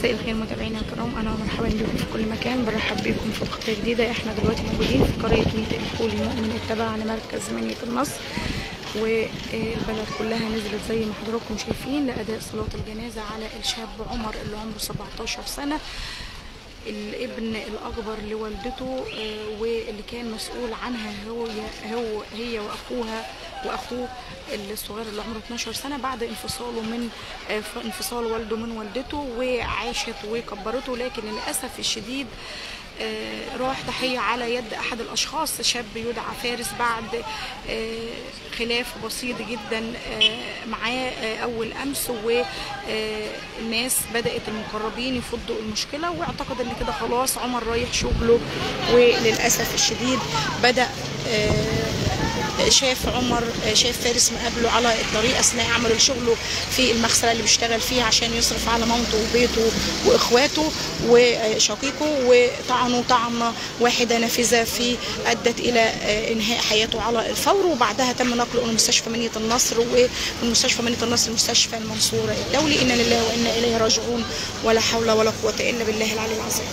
مساء الخير متابعينا الكرام انا مرحبا بكم في كل مكان برحب بكم في خطه جديده احنا دلوقتي موجودين في قريه ميت الفول المؤمن التابعه لمركز منيه النصر والبلد كلها نزلت زي ما حضراتكم شايفين لاداء صلاه الجنازه على الشاب عمر اللي عمره 17 سنه الابن الاكبر لوالدته آه، واللي كان مسؤول عنها هو هو هي واخوها واخوه الصغير اللي عمره 12 سنه بعد انفصاله من آه، ف- انفصال والده من والدته وعاشت وكبرته لكن للاسف الشديد آه، راح ضحيه على يد احد الاشخاص شاب يدعى فارس بعد آه، خلاف بسيط جدا آه، معاه آه، اول امس والناس بدات المقربين يفضوا المشكله واعتقد ان كده خلاص عمر رايح شغله وللاسف الشديد بدا آه، شاف عمر شاف فارس مقابله على الطريق اثناء عمله شغله في المغسله اللي بيشتغل فيها عشان يصرف على مامته وبيته واخواته وشقيقه وطعنه طعنه واحده نافذه في ادت الى انهاء حياته على الفور وبعدها تم نقله الى مستشفى منيه النصر ومن مستشفى منيه النصر مستشفى المنصوره الدولي انا لله وانا اليه راجعون ولا حول ولا قوه الا بالله العلي العظيم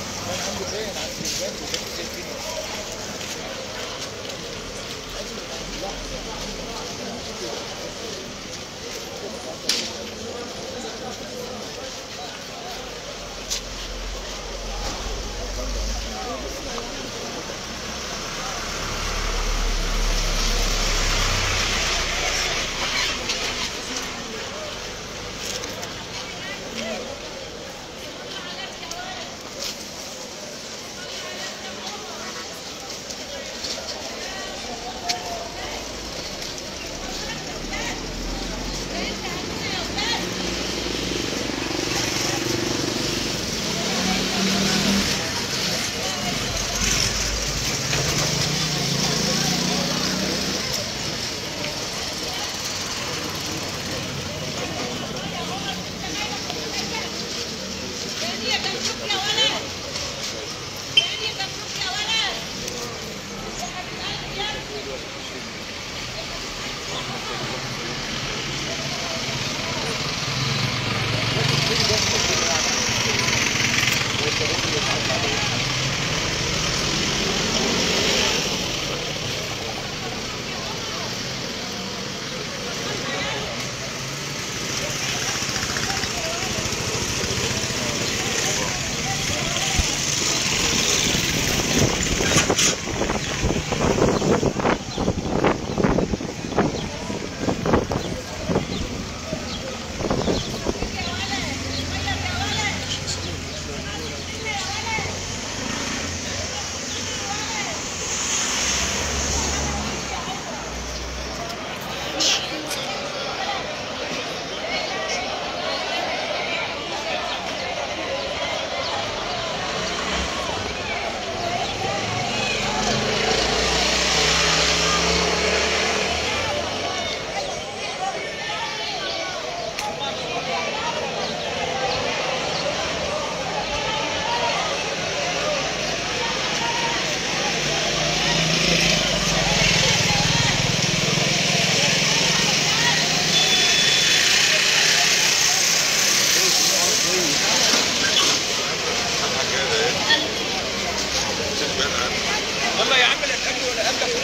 والله يا عم لا تاكل ولا قبلك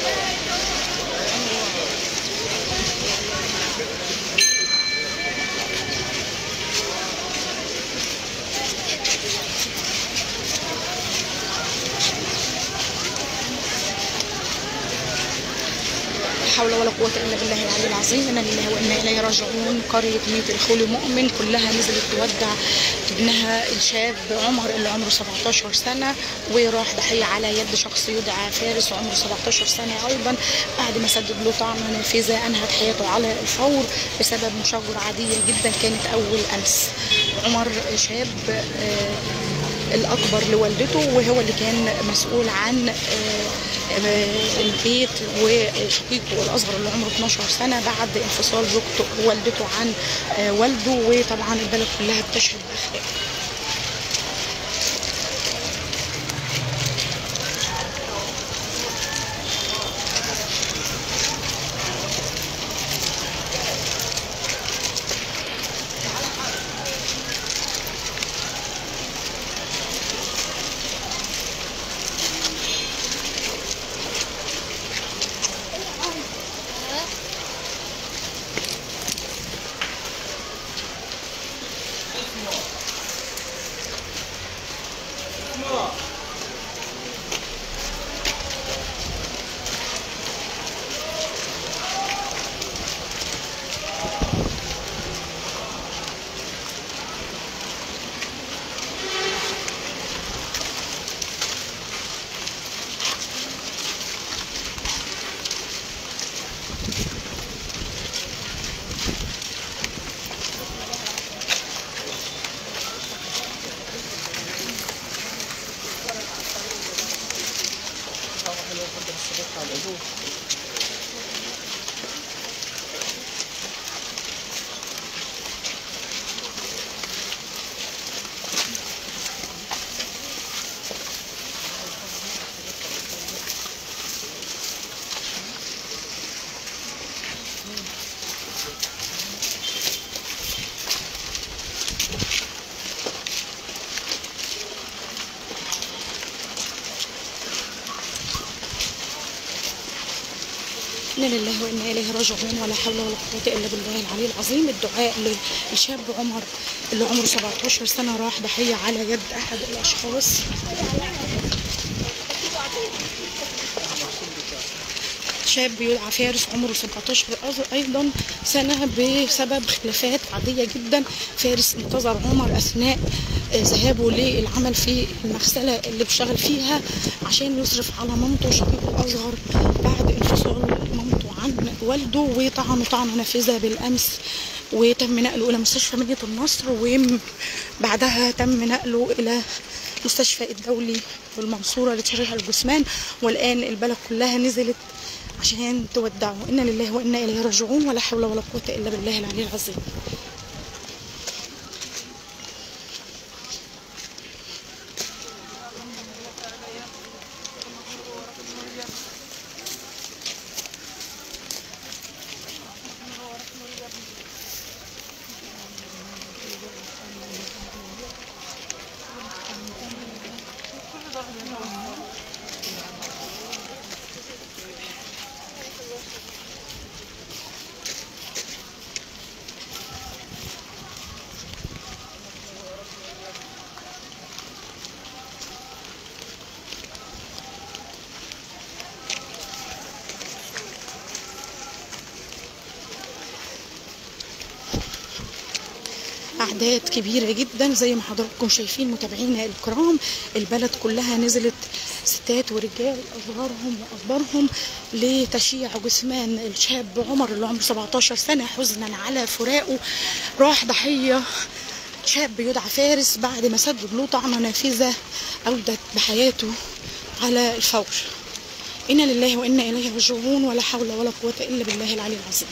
لا حول ولا قوة إلا بالله العلي العظيم إنا لله وإنا إليه راجعون قرية ميت الخول مؤمن كلها نزلت تودع ابنها الشاب عمر اللي عمره 17 سنة وراح ضحية على يد شخص يدعى فارس وعمره 17 سنة أيضا بعد ما سدد له طعنة نافذة أنهت حياته على الفور بسبب مشاجرة عادية جدا كانت أول أمس عمر شاب آه، الأكبر لوالدته وهو اللي كان مسؤول عن آه، آه، البيت وشقيقه الأصغر اللي عمره 12 سنة بعد انفصال زوجته والدته عن آه، والده وطبعا البلد كلها بتشهد بخلاف إنا لله وإنا إليه راجعون ولا حول ولا قوة إلا بالله العلي العظيم الدعاء للشاب عمر اللي عمره 17 سنة راح ضحية على يد أحد الأشخاص شاب يدعى فارس عمره 17 أز- أيضا سنة بسبب خلافات عادية جدا فارس انتظر عمر أثناء آه، ذهابه للعمل في المغسلة اللي بيشتغل فيها عشان يصرف على مامته شقيقه الأصغر بعد انفصال مامته عن والده وطعنه طعنة نافذة بالأمس وتم نقله إلى مستشفى مدينة النصر وبعدها تم نقله إلى مستشفى الدولي بالمنصورة لتشريح الجثمان والآن البلد كلها نزلت عشان تودعه إنا لله وإنا إليه راجعون ولا حول ولا قوة إلا بالله العلي العظيم أعداد كبيرة جدا زي ما حضراتكم شايفين متابعينا الكرام البلد كلها نزلت ستات ورجال أصغرهم وأكبرهم لتشييع جثمان الشاب عمر اللي عمره 17 سنة حزنا على فراقه راح ضحية شاب يدعى فارس بعد ما سدد له طعنة نافذة أودت بحياته على الفور إنا لله وإنا إليه راجعون ولا حول ولا قوة إلا بالله العلي العظيم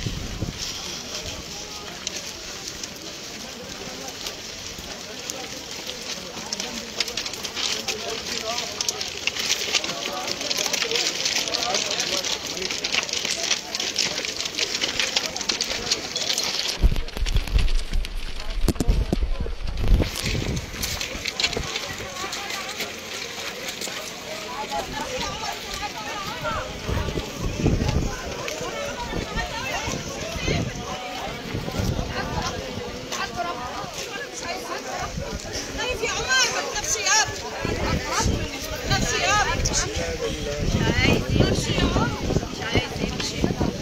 خايف يا عمر نفسي ياب نفسي ياب مش عايز يمشي يا عمر مش عايز يمشي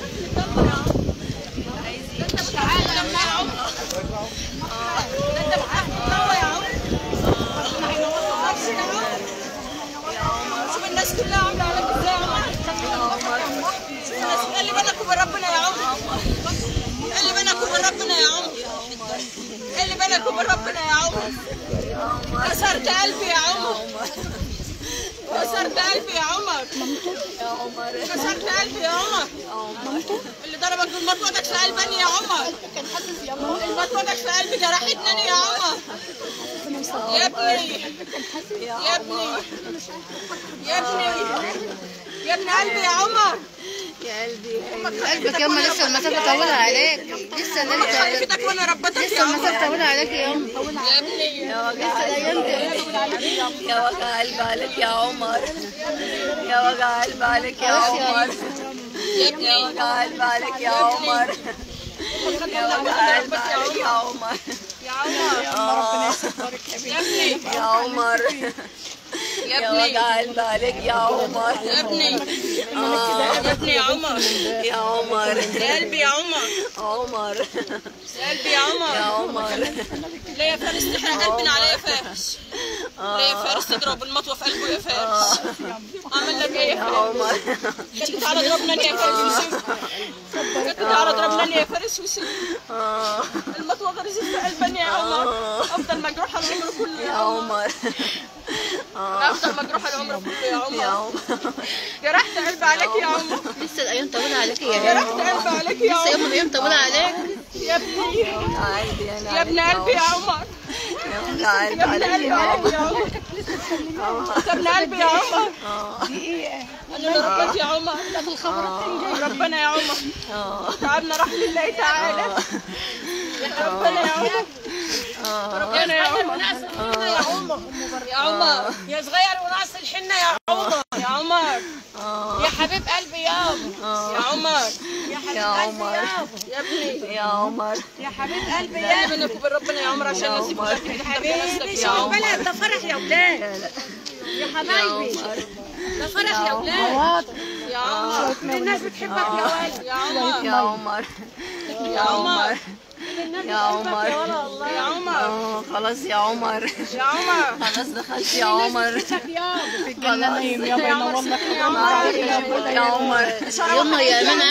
عايز يمشي تعال لما يا عمر ده انت بتنور يا عمر نفسي يا عمر شوف الناس كلها عامله عليك ازاي يا عمر شوف الناس إيه اللي بينك وبين ربنا يا عمر إيه اللي بينك وبين ربنا يا عمر إيه اللي بينك وبين ربنا يا عمر كسرت قلبي يا عمر كسرت قلبي يا عمر كسرت قلبي يا عمر اللي ضربك بالمطوطك في قلبي يا عمر المطوطك في قلبي جرحتني يا عمر يا ابني يا ابني يا ابني يا ابن قلبي يا عمر يا قلبي قلبك ياما لسه المسافة طويلة عليك لسه انت خليفتك وانا ربتك يا لسه عمر المسافة طويلة عليك يا ياما يا ابني لسه الايام دي يا وجع قلب عليك يا عمر يا وجع قلب عليك يا عمر يا وجع قلب عليك يا عمر يا وجع قلب عليك يا عمر يا عمر آه. يا ابني يا عمر يا يا ابني وجع قلب عليك يا عمر يا ابني آه. يا ابني يا عمر يا عمر يا قلبي يا عمر عمر يا قلبي يا يا عمر عمر ليه يا فارس تحرق قلبنا عليه يا فارس ليه يا فارس تضرب المطوه في قلبه يا فارس عمل لك ايه يا يا فارس عمر كنت تعالى ضربنا يا فارس وسيب كنت تعالى ضربنا يا فارس وسيب آه. المطوه غرزت في قلبنا يا عمر افضل مجروحه العمر كله يا يا عمر عمر أنا افضل مجروحه العمر كله يا يا عمر عمر جرحت قلبي عليك يا عمر لسه الايام طويلة عليك يا جرحت ياما قلبي عليك يا لسه يوم عمر الايام طويلة عليك يا ابني عادي انا يا ابن قلبي يا عمر يا وجع قلب يا ابن عليك قلبي يا عليك عمر يا عمر يا ابن قلبي يا عمر انا اللي ربيت يا عمر ربنا يا عمر آه. تعبنا راح لله تعالى ربنا يا عمر ربنا يا عمر يا عمر يا عمر يا صغير وناس الحنه يا عمر يا عمر آه يا حبيب قلبي يابا آه. يا عمر يا يا حبيب قلبي عمر. يابا يا ابني يا عمر يا حبيب قلبي يا بينك وبين ربنا يا عمر عشان يا نسيب عمر. حبيبي يا عمر. ده فرح يا ولاد لا لا يا يا حبايبي عمر ده فرح يا ولاد يا عمر كل الناس بتحبك يا ولد يا عمر يا عمر يا عمر يا عمر يا عمر آه خلاص يا عمر يا عمر خلاص دخلت يا عمر يابا خلاص يا عمر يا عمر يا عمر يا عمر يلا يا امانه